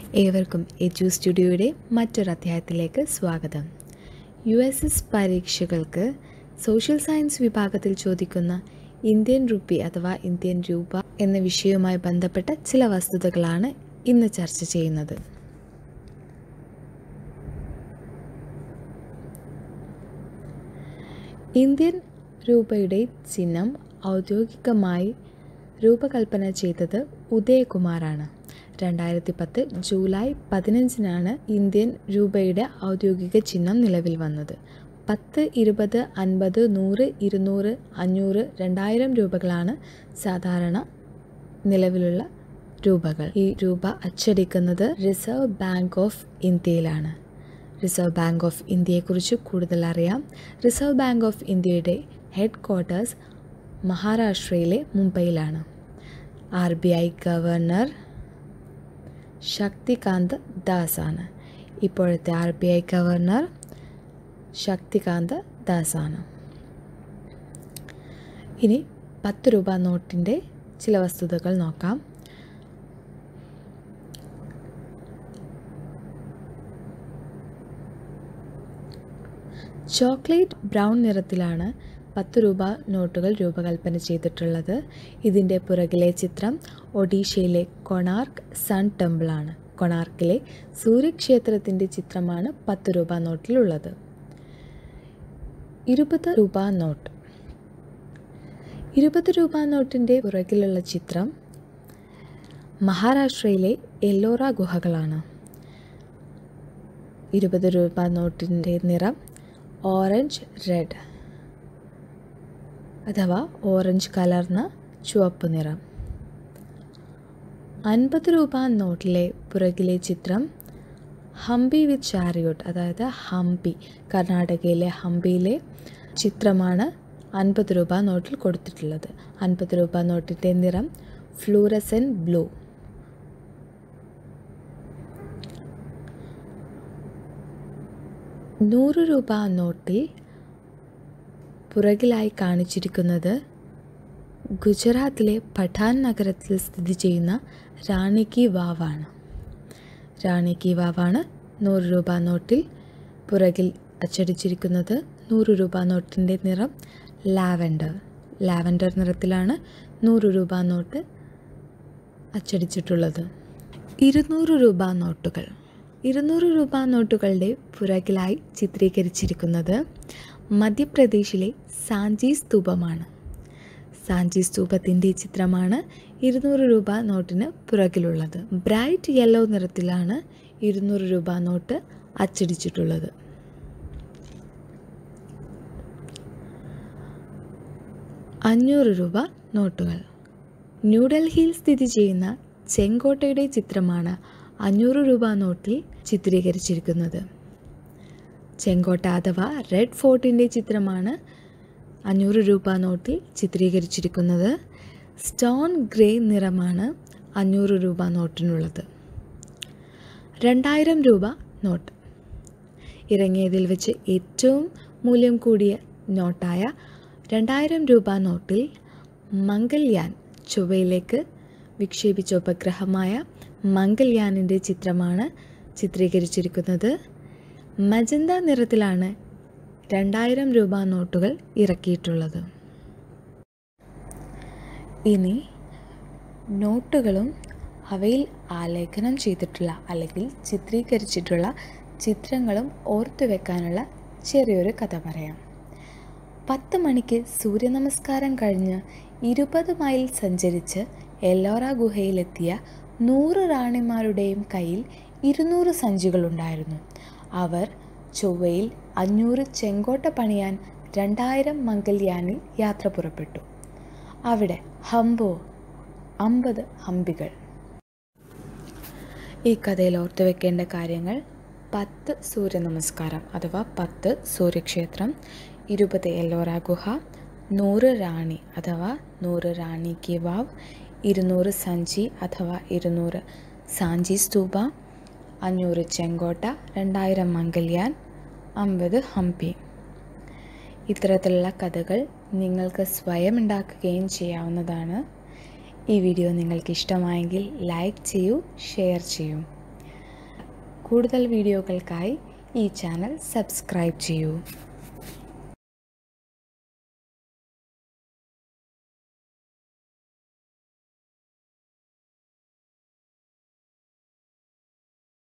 ഏവർക്കും എജു സ്റ്റുഡിയോയുടെ മറ്റൊരു അധ്യായത്തിലേക്ക് സ്വാഗതം യു എസ് എസ് പരീക്ഷകൾക്ക് സോഷ്യൽ സയൻസ് വിഭാഗത്തിൽ ചോദിക്കുന്ന ഇന്ത്യൻ റുപ്പി അഥവാ ഇന്ത്യൻ രൂപ എന്ന വിഷയവുമായി ബന്ധപ്പെട്ട ചില വസ്തുതകളാണ് ഇന്ന് ചർച്ച ചെയ്യുന്നത് ഇന്ത്യൻ രൂപയുടെ ചിഹ്നം ഔദ്യോഗികമായി രൂപകൽപ്പന ചെയ്തത് ഉദയകുമാറാണ് രണ്ടായിരത്തി പത്ത് ജൂലൈ പതിനഞ്ചിനാണ് ഇന്ത്യൻ രൂപയുടെ ഔദ്യോഗിക ചിഹ്നം നിലവിൽ വന്നത് പത്ത് ഇരുപത് അൻപത് നൂറ് ഇരുന്നൂറ് അഞ്ഞൂറ് രണ്ടായിരം രൂപകളാണ് സാധാരണ നിലവിലുള്ള രൂപകൾ ഈ രൂപ അച്ചടിക്കുന്നത് റിസർവ് ബാങ്ക് ഓഫ് ഇന്ത്യയിലാണ് റിസർവ് ബാങ്ക് ഓഫ് ഇന്ത്യയെക്കുറിച്ച് കൂടുതൽ അറിയാം റിസർവ് ബാങ്ക് ഓഫ് ഇന്ത്യയുടെ ഹെഡ് ക്വാർട്ടേഴ്സ് മഹാരാഷ്ട്രയിലെ മുംബൈയിലാണ് R B I governor Shaktikanta Das ആണ് ഇപ്പോഴത്തെ R B I governor Shaktikanta Das ആണ് ഇനി പത്ത് രൂപ നോട്ടിൻ്റെ ചില വസ്തുതകൾ നോക്കാം ചോക്ലേറ്റ് ബ്രൗൺ നിറത്തിലാണ് പത്ത് രൂപ നോട്ടുകൾ രൂപകൽപ്പന ചെയ്തിട്ടുള്ളത് ഇതിൻ്റെ പുറകിലെ ചിത്രം ഒഡീഷയിലെ കൊണാർക്ക് സൺ ടെമ്പിളാണ് കൊണാർക്കിലെ സൂര്യക്ഷേത്രത്തിൻ്റെ ചിത്രമാണ് പത്ത് രൂപ നോട്ടിലുള്ളത് ഇരുപത് രൂപ നോട്ട് ഇരുപത് രൂപ നോട്ടിൻ്റെ പുറകിലുള്ള ചിത്രം മഹാരാഷ്ട്രയിലെ എല്ലോറ ഗുഹകളാണ് ഇരുപത് രൂപ നോട്ടിൻ്റെ നിറം ഓറഞ്ച് റെഡ് അഥവാ ഓറഞ്ച് കലർന്ന ചുവപ്പ് നിറം അൻപത് രൂപ നോട്ടിലെ പുറകിലെ ചിത്രം ഹംപി വിത്ത് ചാരിയോട്ട് അതായത് ഹംപി കർണാടകയിലെ ഹംപിയിലെ ചിത്രമാണ് അൻപത് രൂപ നോട്ടിൽ കൊടുത്തിട്ടുള്ളത് അൻപത് രൂപ നോട്ടിൻ്റെ നിറം ഫ്ലൂറസൻ ബ്ലൂ നൂറ് രൂപ നോട്ടിൽ പുറകിലായി കാണിച്ചിരിക്കുന്നത് ഗുജറാത്തിലെ പഠാൻ നഗരത്തിൽ സ്ഥിതി ചെയ്യുന്ന റാണി കി വാവാണ് റാണി കി വാവാണ് നൂറ് രൂപ നോട്ടിൽ പുറകിൽ അച്ചടിച്ചിരിക്കുന്നത് നൂറ് രൂപ നോട്ടിൻ്റെ നിറം ലാവൻഡർ ലാവൻഡർ നിറത്തിലാണ് നൂറ് രൂപ നോട്ട് അച്ചടിച്ചിട്ടുള്ളത് ഇരുന്നൂറ് രൂപ നോട്ടുകൾ ഇരുന്നൂറ് രൂപ നോട്ടുകളുടെ പുറകിലായി ചിത്രീകരിച്ചിരിക്കുന്നത് മധ്യപ്രദേശിലെ സാഞ്ചി സ്തൂപമാണ് സാഞ്ചി സ്തൂപത്തിൻ്റെ ചിത്രമാണ് ഇരുന്നൂറ് രൂപ നോട്ടിന് പുറകിലുള്ളത് ബ്രൈറ്റ് യെല്ലോ നിറത്തിലാണ് ഇരുന്നൂറ് രൂപ നോട്ട് അച്ചടിച്ചിട്ടുള്ളത് അഞ്ഞൂറ് രൂപ നോട്ടുകൾ ന്യൂഡൽഹിയിൽ സ്ഥിതി ചെയ്യുന്ന ചെങ്കോട്ടയുടെ ചിത്രമാണ് അഞ്ഞൂറ് രൂപ നോട്ടിൽ ചിത്രീകരിച്ചിരിക്കുന്നത് ചെങ്കോട്ട അഥവാ റെഡ് ഫോർട്ടിൻ്റെ ചിത്രമാണ് അഞ്ഞൂറ് രൂപ നോട്ടിൽ ചിത്രീകരിച്ചിരിക്കുന്നത് സ്റ്റോൺ ഗ്രേ നിറമാണ് അഞ്ഞൂറ് രൂപ നോട്ടിനുള്ളത് രണ്ടായിരം രൂപ നോട്ട് ഇറങ്ങിയതിൽ വെച്ച് ഏറ്റവും മൂല്യം കൂടിയ നോട്ടായ രണ്ടായിരം രൂപ നോട്ടിൽ മംഗൾയാൻ ചൊവ്വയിലേക്ക് വിക്ഷേപിച്ച ഉപഗ്രഹമായ മംഗൾയാനിൻ്റെ ചിത്രമാണ് ചിത്രീകരിച്ചിരിക്കുന്നത് മജന്ത നിറത്തിലാണ് രണ്ടായിരം രൂപ നോട്ടുകൾ ഇറക്കിയിട്ടുള്ളത് ഇനി നോട്ടുകളും അവയിൽ ആലേഖനം ചെയ്തിട്ടുള്ള അല്ലെങ്കിൽ ചിത്രീകരിച്ചിട്ടുള്ള ചിത്രങ്ങളും ഓർത്തു വെക്കാനുള്ള ചെറിയൊരു കഥ പറയാം പത്ത് മണിക്ക് സൂര്യനമസ്കാരം കഴിഞ്ഞ് ഇരുപത് മൈൽ സഞ്ചരിച്ച് എല്ലോറ ഗുഹയിലെത്തിയ നൂറ് റാണിമാരുടെയും കയ്യിൽ ഇരുന്നൂറ് സഞ്ചികളുണ്ടായിരുന്നു അവർ ചൊവ്വയിൽ അഞ്ഞൂറ് ചെങ്കോട്ട പണിയാൻ രണ്ടായിരം മംഗൽയാനിൽ യാത്ര പുറപ്പെട്ടു അവിടെ ഹംബോ അമ്പത് ഹംപികൾ ഈ കഥയിൽ ഓർത്തു വെക്കേണ്ട കാര്യങ്ങൾ പത്ത് സൂര്യനമസ്കാരം അഥവാ പത്ത് സൂര്യക്ഷേത്രം ഇരുപത് എല്ലോറ ഗുഹ നൂറ് റാണി അഥവാ നൂറ് റാണി കി വാവ് ഇരുന്നൂറ് സഞ്ചി അഥവാ ഇരുന്നൂറ് സാഞ്ചി സ്തൂപ അഞ്ഞൂറ് ചെങ്കോട്ട രണ്ടായിരം മംഗൽയാൻ അമ്പത് ഹംപി ഇത്തരത്തിലുള്ള കഥകൾ നിങ്ങൾക്ക് സ്വയം ഉണ്ടാക്കുകയും ചെയ്യാവുന്നതാണ് ഈ വീഡിയോ നിങ്ങൾക്ക് ഇഷ്ടമായെങ്കിൽ ലൈക്ക് ചെയ്യൂ ഷെയർ ചെയ്യൂ കൂടുതൽ വീഡിയോകൾക്കായി ഈ ചാനൽ സബ്സ്ക്രൈബ് ചെയ്യൂ